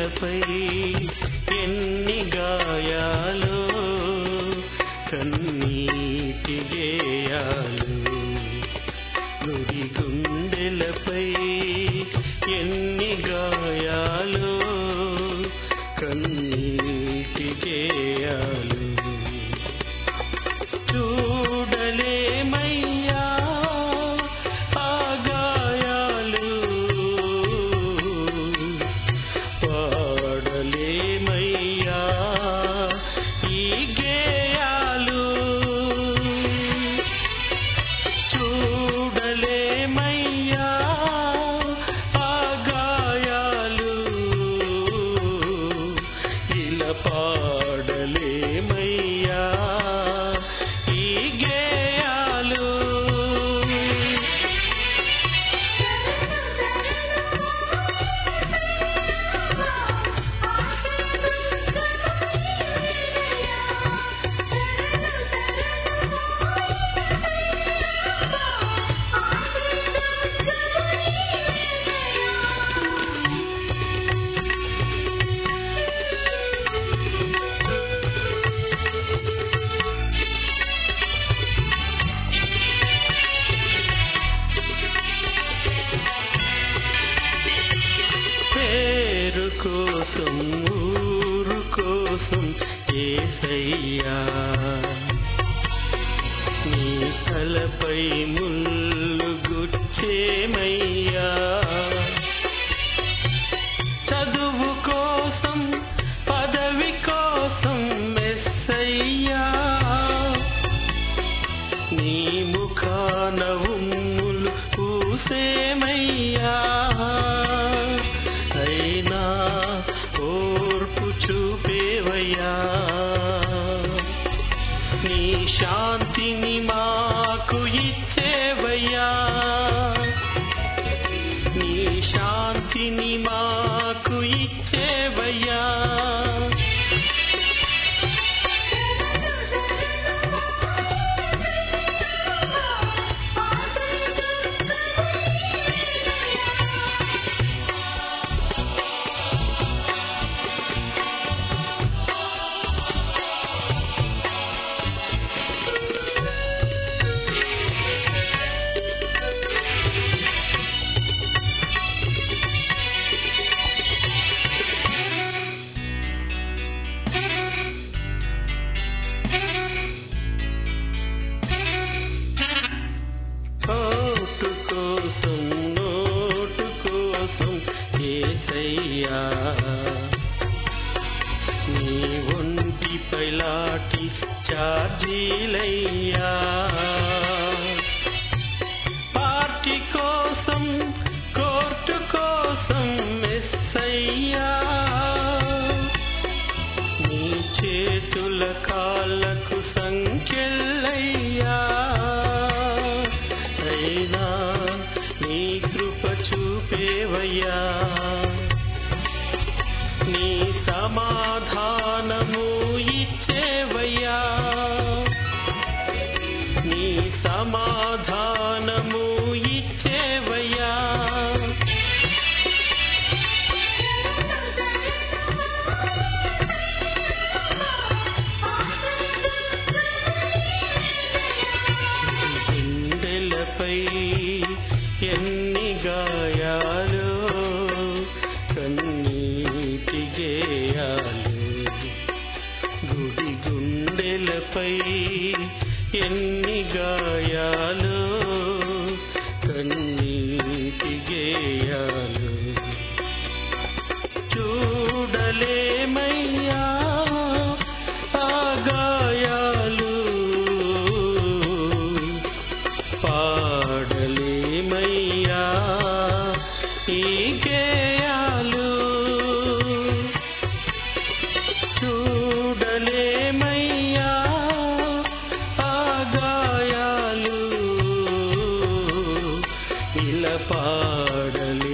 గుండెలపై ఎన్ని గాయాలు కన్నీటి గేయాలు నుడి గుండెలపై ఎన్ని గాయాలు కన్నీటి గేయాలు చూడలేమయ్యా ఆ గాయాలు పాడలేమయ్యా ఈ గేయాలు చూడలేమయ్యా ఆ గాయాలు ఇలా పాడలేమయ్యా ఈ గేయాలు పేరు కోసం ఊరు కోసం ఏసయ్యా నీ తలపై ముళ్ళు గుచ్చేమయ్యా చదువు కోసం పదవి కోసం మెస్సయ్యా నీ ముఖాన ఉమ్ములు పూసేమయ్యా అయినా ఓర్పు చూపేవయ్యా నీ శాంతిని మాకు ఇచ్చేవయ్యా నీ శాంతిని మాకు ఇచ్చేవయ్యా కోటు కోసం నోటు కోసం ఏసయ్యా నీ ఒంటిపై లాటి చార్జీలయ్యా పార్టీ కోసం కోర్టు కోసం మెస్సయ్యా నీ చేతుల కాళ్ళకు సంఖ్యలయ్యా అయినా నీ కృప చూపేవయ్యా నీ సమాధానము ఇచ్చేవయ్యా నీ సమాధానము ఇచ్చేవయ్యా గుండెలపై ఎన్ని గాయాలు కన్నీటి గేయాలు గుడి గుండెలపై ఎన్ని గాయాలు కన్నీటి గేయాలు చూడలేమయ్యా ఆ గాయాలు పాడలేమయ్యా ఈ గేయాలు చూడలేమయ్యా ఆ గాయాలు ఇలా పాడలే